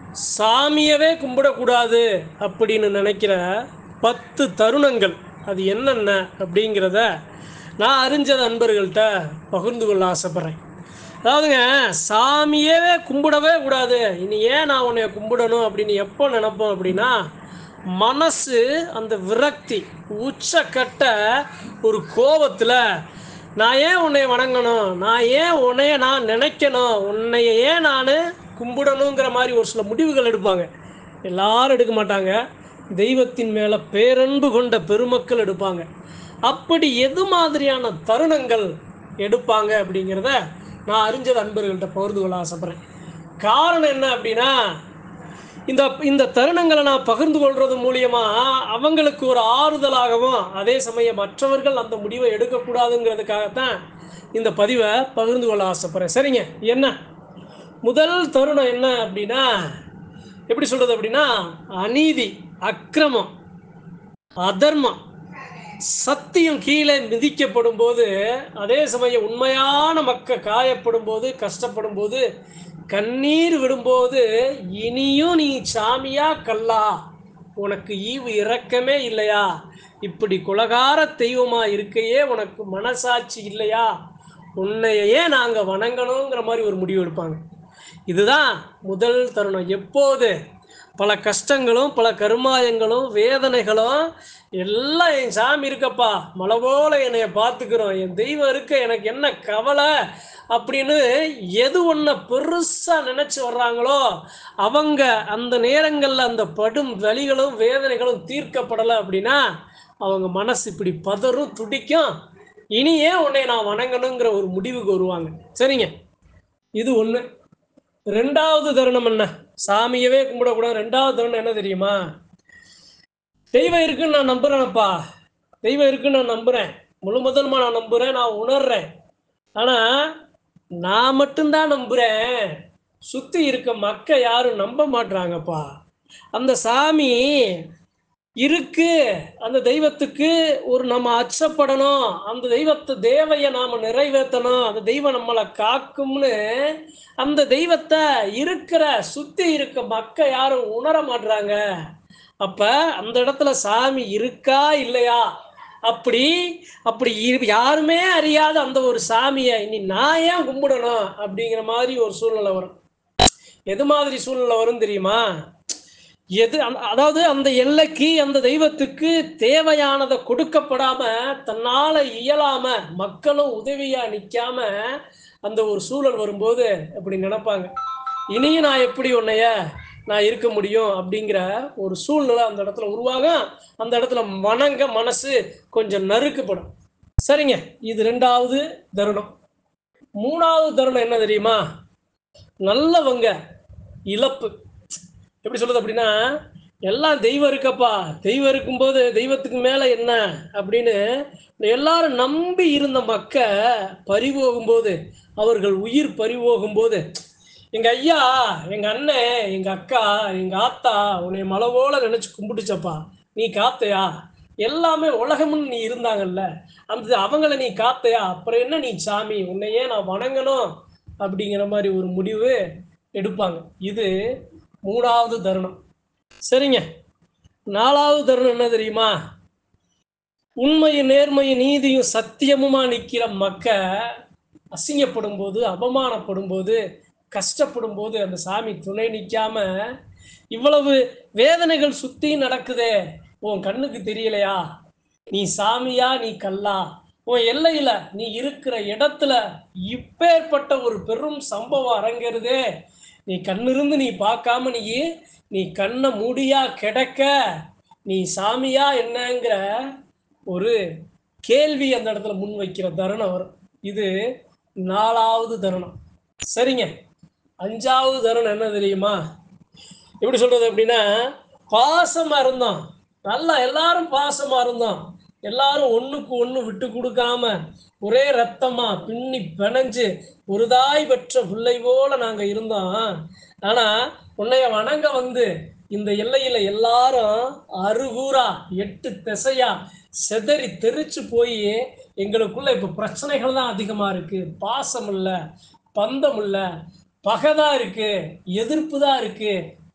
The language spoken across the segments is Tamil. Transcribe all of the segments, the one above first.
சாமியவே கும்பிடக்கூடாது அப்படின்னு நினைக்கிற பத்து தருணங்கள் அது என்னென்ன அப்படிங்கிறத நான் அறிஞ்ச நண்பர்கள்ட்ட பகிர்ந்து கொள்ள ஆசைப்பட்றேன் அதாவதுங்க சாமியவே கும்பிடவே கூடாது இனி ஏன் நான் உன்னைய கும்பிடணும் அப்படின்னு எப்போ நினைப்போம் அப்படின்னா மனசு அந்த விரக்தி உச்சக்கட்ட ஒரு கோபத்தில் நான் ஏன் உன்னை வணங்கணும் நான் ஏன் உன்னைய நான் நினைக்கணும் உன்னைய ஏன் நான் கும்பிடணுங்கிற மாதிரி ஒரு சில முடிவுகள் எடுப்பாங்க எல்லாரும் எடுக்க மாட்டாங்க தெய்வத்தின் மேலே பேரன்பு கொண்ட பெருமக்கள் எடுப்பாங்க அப்படி எது மாதிரியான தருணங்கள் எடுப்பாங்க அப்படிங்கிறத நான் அறிஞ்ச நண்பர்கள்ட்ட பகிர்ந்து கொள்ள ஆசைப்பட்றேன் காரணம் என்ன அப்படின்னா இந்த இந்த தருணங்களை நான் பகிர்ந்து கொள்றது மூலியமா அவங்களுக்கு ஒரு ஆறுதலாகவும் அதே சமயம் மற்றவர்கள் அந்த முடிவை எடுக்கக்கூடாதுங்கிறதுக்காகத்தான் இந்த பதிவை பகிர்ந்து கொள்ள ஆசைப்படுறேன் சரிங்க என்ன முதல் தருணம் என்ன அப்படின்னா எப்படி சொல்றது அப்படின்னா அநீதி அக்கிரமம் அதர்மம் சத்தியம் கீழே மிதிக்கப்படும் போது அதே சமயம் உண்மையான மக்கள் காயப்படும் போது கஷ்டப்படும் போது கண்ணீர் விடும்போது இனியும் நீ சாமியா கல்லா உனக்கு ஈவு இரக்கமே இல்லையா இப்படி குலகார தெய்வமா இருக்கையே உனக்கு மனசாட்சி இல்லையா உன்னையே நாங்க வணங்கணுங்கிற மாதிரி ஒரு முடிவு எடுப்பாங்க இதுதான் முதல் தருணம் எப்போது பல கஷ்டங்களும் பல கருமாயங்களும் வேதனைகளும் எல்லாம் என் சாமி இருக்கப்பா மலை போல என்னைய பார்த்துக்கிறோம் என் தெய்வம் இருக்க எனக்கு என்ன கவலை அப்படின்னு எது ஒன்றை பெருசாக நினச்சி வர்றாங்களோ அவங்க அந்த நேரங்களில் அந்த படும் வலிகளும் வேதனைகளும் தீர்க்கப்படலை அப்படின்னா அவங்க மனசு இப்படி பதறும் துடிக்கும் இனி ஏன் உன்னை நான் வணங்கணுங்கிற ஒரு முடிவுக்கு வருவாங்க சரிங்க இது ஒன்று ரெண்டாவது தருணம் என்ன சாமியவே கும்பிடக்கூடாது ரெண்டாவது தருணம் என்ன தெரியுமா தெய்வம் இருக்குன்னு நான் நம்புறேனப்பா தெய்வம் இருக்குன்னு நான் நம்புறேன் முழு முதல்மா நான் நம்புறேன் நான் உணர்றேன் ஆனா நான் மட்டும்தான் நம்புறேன் சுத்தி இருக்க மக்க யாரும் நம்ப மாட்றாங்கப்பா அந்த சாமி இருக்கு அந்த தெய்வத்துக்கு ஒரு நம்ம அச்சப்படணும் அந்த தெய்வத்தை தேவையை நாம நிறைவேற்றணும் அந்த தெய்வம் நம்மளை காக்கும்னு அந்த தெய்வத்தை இருக்கிற சுத்தி இருக்க மக்க யாரும் உணர மாட்றாங்க அப்ப அந்த இடத்துல சாமி இருக்கா இல்லையா அப்படி அப்படி இரு- யாருமே அறியாத அந்த ஒரு சாமியை இனி நான் ஏன் கும்பிடணும் அப்படிங்கிற மாதிரி ஒரு சூழ்நிலை வரும் எது மாதிரி சூழ்நிலை வரும் தெரியுமா எது அந்த- அதாவது அந்த எல்லைக்கு அந்த தெய்வத்துக்கு தேவையானதை கொடுக்கப்படாம தன்னால இயலாம மக்களும் உதவியா நிக்காம அந்த ஒரு சூழல் வரும்போது அப்படி நினைப்பாங்க இனியும் நான் எப்படி உன்னைய நான் இருக்க முடியும் அப்படிங்கிற ஒரு சூழ்நிலை அந்த இடத்துல உருவாகும் அந்த இடத்துல வணங்க மனசு கொஞ்சம் நறுக்கப்படும் சரிங்க இது ரெண்டாவது தருணம் மூணாவது தருணம் என்ன தெரியுமா நல்லவங்க இழப்பு எப்படி சொல்றது அப்படின்னா எல்லாம் தெய்வம் இருக்கப்பா தெய்வம் இருக்கும்போது தெய்வத்துக்கு மேல என்ன அப்படின்னு எல்லாரும் நம்பி இருந்த மக்க பறிபோகும்போது அவர்கள் உயிர் பறிபோகும்போது எங்க ஐயா எங்க அண்ணன் எங்க அக்கா எங்க ஆத்தா உன்னை மலை போல நினைச்சு கும்பிட்டுச்சப்பா நீ காத்தையா எல்லாமே உலகம்னு நீ இருந்தாங்கல்ல அந்த அவங்கள நீ காத்தையா அப்புறம் என்ன நீ சாமி உன்னையே நான் வணங்கணும் அப்படிங்கிற மாதிரி ஒரு முடிவு எடுப்பாங்க இது மூணாவது தருணம் சரிங்க நாலாவது தருணம் என்ன தெரியுமா உண்மையும் நேர்மையும் நீதியும் சத்தியமுமா நிக்கிற மக்க அசிங்கப்படும் போது அவமானப்படும் போது கஷ்டப்படும் போது அந்த சாமி துணை நிக்காம இவ்வளவு வேதனைகள் சுத்தி நடக்குதே உன் கண்ணுக்கு தெரியலையா நீ சாமியா நீ கல்லா உன் எல்லையில நீ இருக்கிற இடத்துல இப்பேற்பட்ட ஒரு பெரும் சம்பவம் அரங்கேறுதே நீ கண்ணிருந்து நீ பார்க்காம நீ நீ கண்ணை மூடியா கிடக்க நீ சாமியா என்னங்கிற ஒரு கேள்வி அந்த இடத்துல முன் வைக்கிற தருணம் வரும் இது நாலாவது தருணம் சரிங்க அஞ்சாவது தருணம் என்ன தெரியுமா எப்படி சொல்றது அப்படின்னா பாசமா இருந்தோம் நல்லா எல்லாரும் பாசமா இருந்தோம் எல்லாரும் ஒண்ணுக்கு ஒண்ணு விட்டு கொடுக்காம ஒரே ரத்தமா பின்னி பிணைஞ்சு ஒரு தாய் பெற்ற பிள்ளை போல நாங்க இருந்தோம் ஆனா உன்னைய வணங்க வந்து இந்த எல்லையில எல்லாரும் அருகூரா எட்டு திசையா செதறி தெரிச்சு போய் எங்களுக்குள்ள இப்ப பிரச்சனைகள் தான் அதிகமா இருக்கு பாசம் இல்ல பந்தம் இல்ல பகைதான் இருக்கு எதிர்ப்பு தான் இருக்கு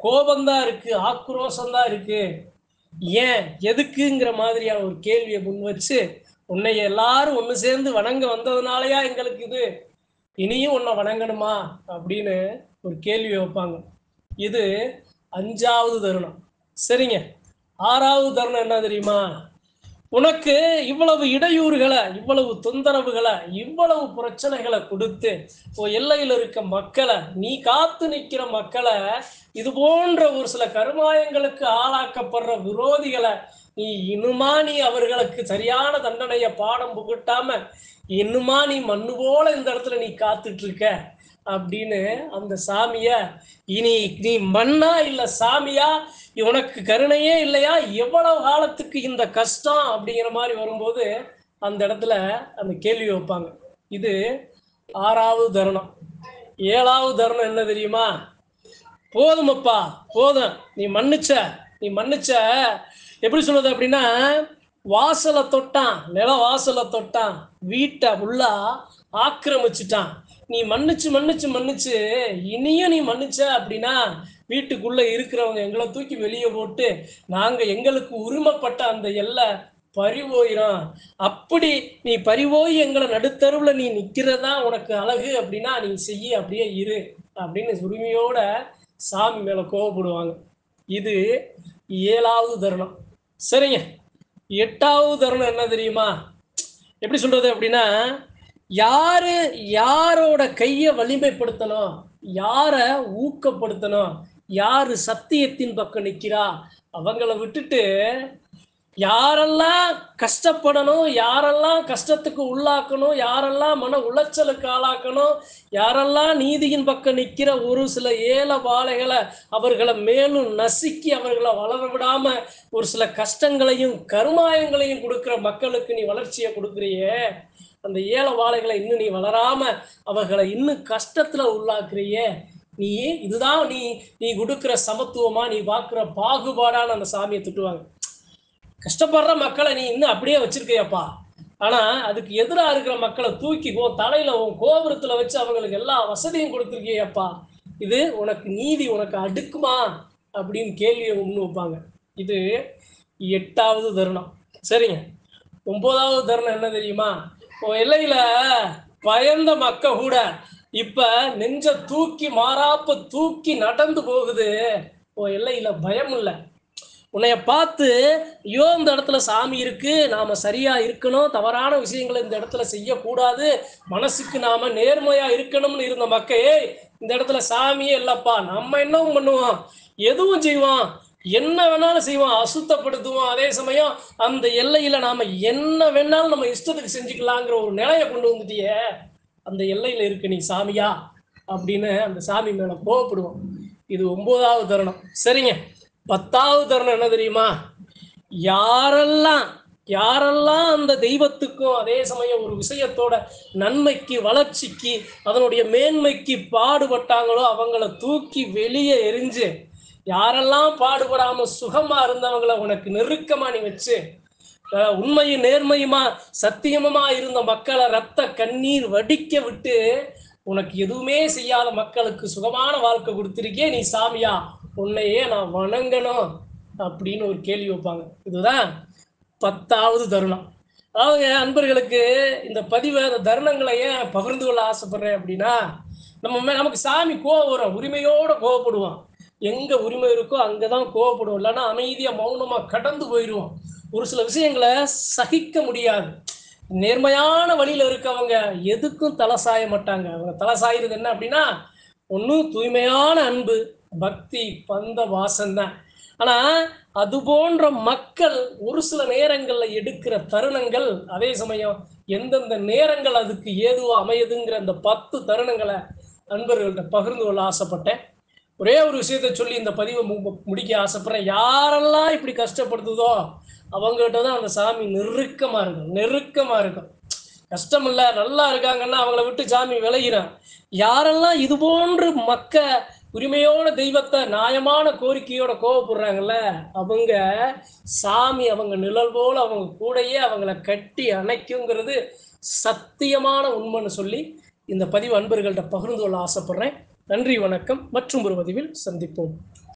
கோபம்தான் இருக்கு ஆக்ரோஷம்தான் இருக்கு ஏன் எதுக்குங்கிற மாதிரியான ஒரு கேள்வியை முன் வச்சு உன்னை எல்லாரும் ஒன்று சேர்ந்து வணங்க வந்ததுனாலயா எங்களுக்கு இது இனியும் உன்னை வணங்கணுமா அப்படின்னு ஒரு கேள்வி வைப்பாங்க இது அஞ்சாவது தருணம் சரிங்க ஆறாவது தருணம் என்ன தெரியுமா உனக்கு இவ்வளவு இடையூறுகளை இவ்வளவு தொந்தரவுகளை இவ்வளவு பிரச்சனைகளை கொடுத்து ஓ எல்லையில் இருக்க மக்களை நீ காத்து நிற்கிற மக்களை இது போன்ற ஒரு சில கருமாயங்களுக்கு ஆளாக்கப்படுற விரோதிகளை நீ இன்னுமா நீ அவர்களுக்கு சரியான தண்டனையை பாடம் புகட்டாம இன்னுமா நீ மண்ணு போல இந்த இடத்துல நீ காத்துட்டு இருக்க அப்படின்னு அந்த சாமிய இனி நீ மண்ணா இல்ல சாமியா உனக்கு கருணையே இல்லையா எவ்வளவு காலத்துக்கு இந்த கஷ்டம் அப்படிங்கிற மாதிரி வரும்போது அந்த இடத்துல அந்த கேள்வி வைப்பாங்க இது ஆறாவது தருணம் ஏழாவது தருணம் என்ன தெரியுமா போதுமப்பா போதும் நீ மன்னிச்ச நீ மன்னிச்ச எப்படி சொல்றது அப்படின்னா வாசலை தொட்டான் நில வாசலை தொட்டான் வீட்டை உள்ளா ஆக்கிரமிச்சிட்டான் நீ மன்னிச்சு மன்னிச்சு மன்னிச்சு இனியும் நீ மன்னிச்ச அப்படின்னா வீட்டுக்குள்ள இருக்கிறவங்க எங்களை தூக்கி வெளியே போட்டு நாங்க எங்களுக்கு உரிமைப்பட்ட அந்த எல்லை பறிவோயிரும் அப்படி நீ பறிவோய் எங்களை நடுத்தருவுல நீ நிக்கிறதா உனக்கு அழகு அப்படின்னா நீ செய்ய அப்படியே இரு அப்படின்னு உரிமையோட சாமி மேல கோவப்படுவாங்க இது ஏழாவது தருணம் சரிங்க எட்டாவது தருணம் என்ன தெரியுமா எப்படி சொல்றது அப்படின்னா யாரு யாரோட கையை வலிமைப்படுத்தணும் யாரை ஊக்கப்படுத்தணும் யாரு சத்தியத்தின் பக்கம் நிக்கிறா அவங்கள விட்டுட்டு யாரெல்லாம் கஷ்டப்படணும் யாரெல்லாம் கஷ்டத்துக்கு உள்ளாக்கணும் யாரெல்லாம் மன உளைச்சலுக்கு ஆளாக்கணும் யாரெல்லாம் நீதியின் பக்கம் நிற்கிற ஒரு சில ஏல வாழைகளை அவர்களை மேலும் நசுக்கி அவர்களை வளர விடாம ஒரு சில கஷ்டங்களையும் கருமாயங்களையும் கொடுக்கிற மக்களுக்கு நீ வளர்ச்சியை கொடுக்குறியே அந்த ஏல வாழைகளை இன்னும் நீ வளராம அவர்களை இன்னும் கஷ்டத்துல உள்ளாக்குறியே நீ இதுதான் நீ நீ கொடுக்கிற சமத்துவமா நீ பார்க்குற பாகுபாடான அந்த சாமியை திட்டுவாங்க கஷ்டப்படுற மக்களை நீ இன்னும் அப்படியே வச்சிருக்கியப்பா ஆனா அதுக்கு எதிரா இருக்கிற மக்களை தூக்கி உன் தலையில உன் கோபுரத்துல வச்சு அவங்களுக்கு எல்லா வசதியும் கொடுத்துருக்கியப்பா இது உனக்கு நீதி உனக்கு அடுக்குமா அப்படின்னு கேள்வியை முன் வைப்பாங்க இது எட்டாவது தருணம் சரிங்க ஒன்பதாவது தருணம் என்ன தெரியுமா உன் எல்லையில பயந்த மக்க கூட இப்ப நெஞ்ச தூக்கி மாறாப்ப தூக்கி நடந்து போகுது உன் எல்லையில பயம் இல்லை உன்னைய பார்த்து ஐயோ இந்த இடத்துல சாமி இருக்கு நாம சரியா இருக்கணும் தவறான விஷயங்களை இந்த இடத்துல செய்யக்கூடாது மனசுக்கு நாம நேர்மையா இருக்கணும்னு இருந்த மக்களே இந்த இடத்துல சாமியே இல்லப்பா நம்ம என்னவும் பண்ணுவோம் எதுவும் செய்வோம் என்ன வேணாலும் செய்வோம் அசுத்தப்படுத்துவோம் அதே சமயம் அந்த எல்லையில நாம என்ன வேணாலும் நம்ம இஷ்டத்துக்கு செஞ்சுக்கலாங்கிற ஒரு நிலையை கொண்டு வந்துட்டியே அந்த எல்லையில இருக்கு நீ சாமியா அப்படின்னு அந்த சாமி மேல கோவப்படுவோம் இது ஒன்பதாவது தருணம் சரிங்க பத்தாவது தருணம் என்ன தெரியுமா யாரெல்லாம் யாரெல்லாம் அந்த தெய்வத்துக்கும் அதே சமயம் ஒரு விஷயத்தோட நன்மைக்கு வளர்ச்சிக்கு அதனுடைய மேன்மைக்கு பாடுபட்டாங்களோ அவங்கள தூக்கி வெளியே எரிஞ்சு யாரெல்லாம் பாடுபடாம சுகமா இருந்தவங்கள உனக்கு நெருக்கமா நீ வச்சு அஹ், உண்மையும் நேர்மையுமா சத்தியமுமா இருந்த மக்களை ரத்த கண்ணீர் வடிக்க விட்டு உனக்கு எதுவுமே செய்யாத மக்களுக்கு சுகமான வாழ்க்கை கொடுத்திருக்கே நீ சாமியா உன்னையே நான் வணங்கணும் அப்படின்னு ஒரு கேள்வி வைப்பாங்க இதுதான் பத்தாவது தருணம் அதாவது அன்பர்களுக்கு இந்த பதிவை இந்த தருணங்களை ஏன் பகிர்ந்து கொள்ள ஆசைப்படுறேன் அப்படின்னா நம்ம மே- நமக்கு சாமி கோவம் வரும் உரிமையோட கோவப்படுவோம் எங்க உரிமை இருக்கோ அங்கதான் கோவப்படுவோம் இல்லைன்னா அமைதியா மௌனமா கடந்து போயிடுவோம் ஒரு சில விஷயங்களை சகிக்க முடியாது நேர்மையான வழியில இருக்கவங்க எதுக்கும் தலை சாய மாட்டாங்க அவங்க தலை சாயிறது என்ன அப்படின்னா ஒன்றும் தூய்மையான அன்பு பக்தி பந்த வாசம்தான் ஆனா அது போன்ற மக்கள் ஒரு சில நேரங்கள்ல எடுக்கிற தருணங்கள் அதே சமயம் எந்தெந்த நேரங்கள் அதுக்கு ஏதுவோ அமையுதுங்கிற அந்த பத்து தருணங்களை நண்பர்கள்ட்ட பகிர்ந்து கொள்ள ஆசைப்பட்டேன் ஒரே ஒரு விஷயத்தை சொல்லி இந்த பதிவை மு- முடிக்க ஆசைப்படுறேன் யாரெல்லாம் இப்படி கஷ்டப்படுத்துதோ அவங்ககிட்ட தான் அந்த சாமி நெருக்கமா இருக்கும் நெருக்கமா இருக்கும் கஷ்டம் இல்ல நல்லா இருக்காங்கன்னா அவங்கள விட்டு சாமி விளையிறான் யாரெல்லாம் இது போன்று மக்க உரிமையோட தெய்வத்தை நியாயமான கோரிக்கையோட கோவப்படுறாங்கல்ல அவங்க சாமி அவங்க நிழல் போல அவங்க கூடயே அவங்கள கட்டி அணைக்குங்கிறது சத்தியமான உண்மைன்னு சொல்லி இந்த பதிவு அன்பர்கள்ட்ட பகிர்ந்து கொள்ள ஆசைப்படுறேன் நன்றி வணக்கம் மற்றும் ஒரு பதிவில் சந்திப்போம்